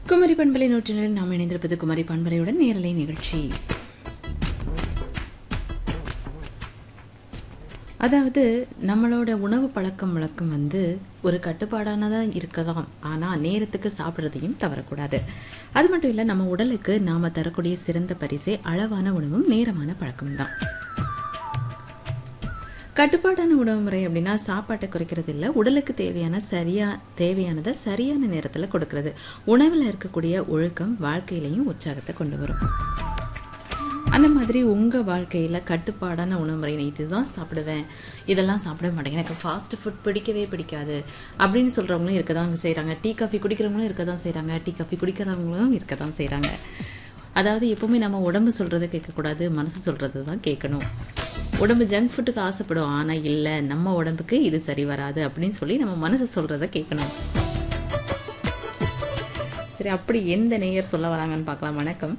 குமரி பண்பலை நூற்றினில் நாம் இணைந்திருப்பது குமரி பண்பலையுடன் நேரலை நிகழ்ச்சி அதாவது நம்மளோட உணவு பழக்கம் வழக்கம் வந்து ஒரு கட்டுப்பாடானதாக இருக்கலாம் ஆனால் நேரத்துக்கு சாப்பிட்றதையும் தவறக்கூடாது அது மட்டும் இல்லை நம்ம உடலுக்கு நாம் தரக்கூடிய சிறந்த பரிசே அளவான உணவும் நேரமான பழக்கம்தான் கட்டுப்பாடான உணவு முறை அப்படின்னா சாப்பாட்டை குறைக்கிறது இல்லை உடலுக்கு தேவையான சரியா தேவையானதை சரியான நேரத்தில் கொடுக்கறது உணவில் இருக்கக்கூடிய ஒழுக்கம் வாழ்க்கையிலையும் உற்சாகத்தை கொண்டு வரும் அந்த மாதிரி உங்கள் வாழ்க்கையில் கட்டுப்பாடான உணவு முறை நான் இதுதான் சாப்பிடுவேன் இதெல்லாம் சாப்பிட மாட்டேன் எனக்கு ஃபாஸ்ட் ஃபுட் பிடிக்கவே பிடிக்காது அப்படின்னு சொல்கிறவங்களும் இருக்க தான் செய்கிறாங்க டீ காஃபி குடிக்கிறவங்களும் இருக்க தான் செய்கிறாங்க டீ காஃபி குடிக்கிறவங்களும் இருக்க தான் செய்கிறாங்க அதாவது எப்பவுமே நம்ம உடம்பு சொல்கிறத கேட்கக்கூடாது மனசு சொல்கிறது தான் கேட்கணும் உடம்பு ஜங்க் ஃபுட்டுக்கு ஆசைப்படும் ஆனால் இல்லை நம்ம உடம்புக்கு இது சரி வராது அப்படின்னு சொல்லி நம்ம மனசு சொல்கிறத கேட்கணும் சரி அப்படி எந்த நேயர் சொல்ல வராங்கன்னு பார்க்கலாம் வணக்கம்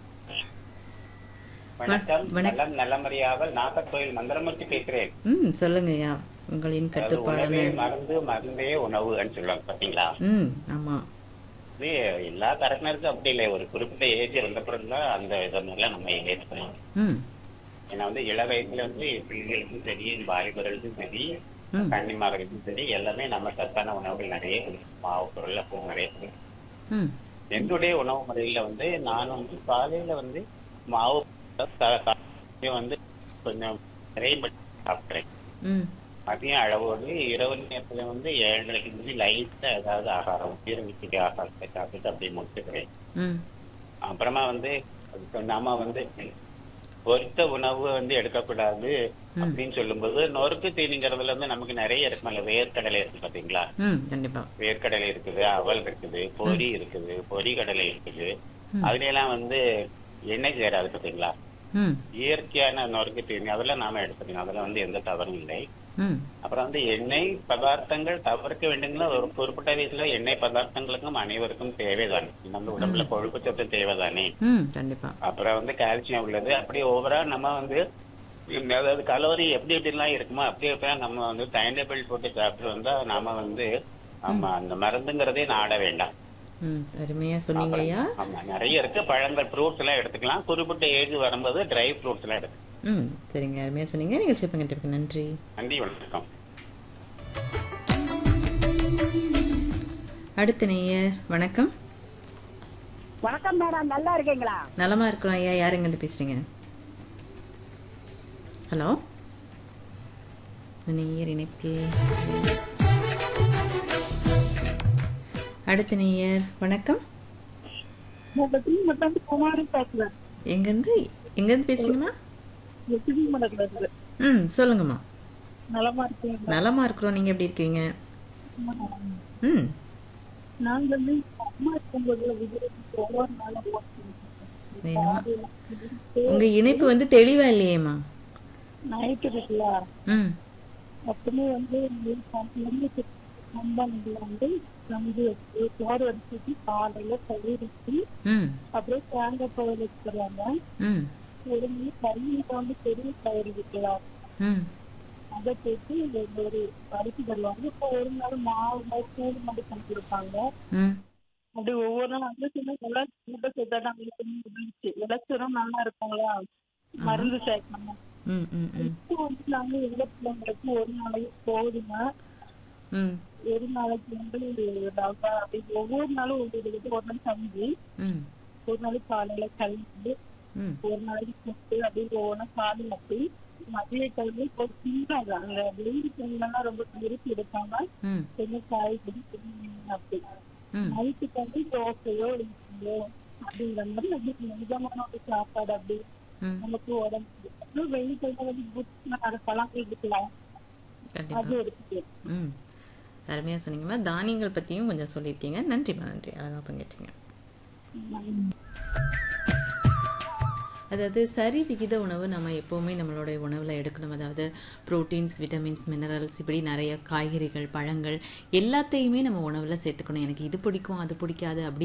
வணக்கம் வணக்கம். நலம் நலமறியாமல் நாகர்கோயில் மந்திரமூர்த்தி பேசுறேன் ம் சொல்லுங்க ஐயா உங்களின் அதாவது கட்டுப்பாடான உணவே மருந்து மருந்தே உணவுன்னு சொல்லுவாங்க பாத்தீங்களா ம் ஆமாம் இது எல்லா தரப்பினருக்கும் அப்படி இல்லை ஒரு குறிப்பிட்ட ஏஜ் வந்த பிறகுதான் அந்த இதெல்லாம் நம்ம ஏற்றுக்கணும் ம் ஏன்னா வந்து இள வயசுல வந்து பிள்ளைகளுக்கும் சரி வாலிபர்களுக்கும் சரி ம். கன்னிமார்களுக்கும் சரி எல்லாமே நம்ம சத்தான உணவுகள் நிறைய கொடுக்கணும் மாவு பொருள் அப்போ நிறைய கொடுக்கணும் ம் என்னுடைய உணவு முறையில வந்து நான் வந்து காலையில வந்து மாவு க- க- வந்து கொஞ்சம் நிறைய சாப்பிட்றேன் ம் மதியம் அளவோடு இரவு நேரத்துல வந்து ஏழரைக்கு முந்தி லைட்டா ஏதாவது ஆகாரம் ஜீரணிச்சுட்டு ஆகாரத்தை சாப்பிட்டு அப்படியே முடிச்சுக்கிறேன் ம் அப்புறமா வந்து அதுக்கு நாம வந்து பொரித்த உணவு வந்து எடுக்கக்கூடாது அப்படின்னு சொல்லும்போது நொறுக்கு தீனிங்கிறதுல வந்து நமக்கு நிறைய இருக்குமல்ல வேர்க்கடலை இருக்கு பாத்தீங்களா ம் கண்டிப்பாக வேர்க்கடலை இருக்குது அவல் இருக்குது பொரி இருக்குது பொரி கடலை இருக்குது அதுல எல்லாம் வந்து எண்ணெய் சேராது பாத்தீங்களா ம் இயற்கையான நொறுக்கு தீனி அதெல்லாம் நாம எடுத்துக்கணும் அதுல வந்து எந்த தவறும் இல்லை ம் அப்புறம் வந்து எண்ணெய் பதார்த்தங்கள் தவிர்க்க வேண்டுங்களா ஒரு குறிப்பிட்ட வயசுல எண்ணெய் பதார்த்தங்களுக்கும் அனைவருக்கும் தேவைதானே நம்ம உடம்புல கொழுப்பு சத்து தேவைதானே ம் கண்டிப்பாக அப்புறம் வந்து கால்சியம் உள்ளது அப்படி ஓவரா நம்ம வந்து இந்த அதாவது கலோரி எப்படி எப்படிலாம் இருக்குமோ அப்படி எப்படிலாம் நம்ம வந்து டைம் டேபிள் போட்டு சாப்பிட்டு வந்தா நாம வந்து ஆமா அந்த மருந்துங்கிறதே நாட வேண்டாம் ம் அருமையாக சொன்னீங்க ஐயா ஆமா நிறைய இருக்கு பழங்கள் ஃப்ரூட்ஸ் எல்லாம் எடுத்துக்கலாம் குறிப்பிட்ட ஏஜ் வரும்போது ட்ரை ஃப்ரூட்ஸ் எல்லாம் எடுத்துக்கலாம் ம் சரிங்க அருமையாக சொன்னீங்க நிகழ்ச்சி பங்கிட்டு நன்றி நன்றி வணக்கம் அடுத்த நேயர் வணக்கம் வணக்கம் மேடம் நல்லா இருக்கீங்களா நலமா இருக்கிறோம் ஐயா யார் எங்கேருந்து பேசுறீங்க ஹலோ நேயர் இணைப்பில் அடுத்த நேயர் வணக்கம் முப்பத்தி மட்டும் குமாரி பேசுறேன் எங்கேருந்து எங்கேருந்து பேசுறீங்கம்மா எப்படி மடத்துல இருக்கு ம் சொல்லுங்கம்மா நலமா இருக்கீங்க நலமா இருக்கிறோம் நீங்க எப்படி இருக்கீங்க ம் நாங்க வந்து அம்மா இருக்கும்போது விஜயத்துக்கு ஒவ்வொரு நாளும் வேணுமா உங்க இணைப்பு வந்து தெளிவா இல்லையேம்மா நைட்டு இருக்குல்ல ம் அப்பவே வந்து நண்பன்ல வந்து நம்பி வச்சு சோறு வச்சுட்டு காலையில தயிர் வச்சு ம் அப்படியே தேங்காய் பயிர் வச்சுக்கிறாங்க ம் ஒரு மணி தண்ணியில வந்து பெரிய பயிர் வைக்கலாம் ம் அதை போட்டு இந்த ஒரு பருத்தி தருவாங்க இப்போ ஒரு நாள் மாவு மாதிரி சூடு மாதிரி பண்ணி கொடுப்பாங்க ம் அப்படி ஒவ்வொரு நாள் வந்து சின்ன எல்லாம் கூட்ட சேர்த்தா நம்மளுக்கு இருந்துச்சு விளைச்சலும் நல்லா இருக்குங்களா மருந்து சேர்க்கணும் ம் ம் ம் இப்போ வந்து நாங்க எங்க பிள்ளைங்களுக்கு ஒரு நாளைக்கு போதுங்க ம் ஒரு நாளைக்கு வந்து டப்பா அப்படி ஒவ்வொரு நாளும் ஒவ்வொரு இதுக்கு ஒரு நாள் கஞ்சி ம் ஒரு நாளைக்கு காலையில கழிஞ்சு ம் ஒரு நாளைக்கு புட்டு அப்படி ஒவ்வொன்றா காலி அப்படி மதிய டைம்ல இப்போ திங்காங்க அங்க வெயில் டைம்லாம் ரொம்ப விருப்பி எடுப்பாங்க ம் கொஞ்சம் காய்கறி கொஞ்சம் மீன் அப்படி ம் நைட்டுக்கு வந்து தோசையோ இட்லியோ அப்படிங்கிற மாதிரி நம்மளுக்கு மிதமான ஒரு சாப்பாடு அப்படி ம் நமக்கு உடம்பு அப்புறம் வெயில் டைம்ல வந்து புட்ஸ்னா அதை பழங்கள் எடுக்கலாம் கண்டிப்பா அது எடுத்துட்டு ம் அருமையாக சொன்னீங்கம்மா தானியங்கள் பற்றியும் கொஞ்சம் சொல்லியிருக்கீங்க நன்றிம்மா நன்றி அழகாக பங்கேற்றீங்க அதாவது சரி விகித உணவு நம்ம எப்போவுமே நம்மளுடைய உணவில் எடுக்கணும் அதாவது ப்ரோட்டீன்ஸ் விட்டமின்ஸ் மினரல்ஸ் இப்படி நிறைய காய்கறிகள் பழங்கள் எல்லாத்தையுமே நம்ம உணவில் சேர்த்துக்கணும் எனக்கு இது பிடிக்கும் அது பிடிக்காது அப்படி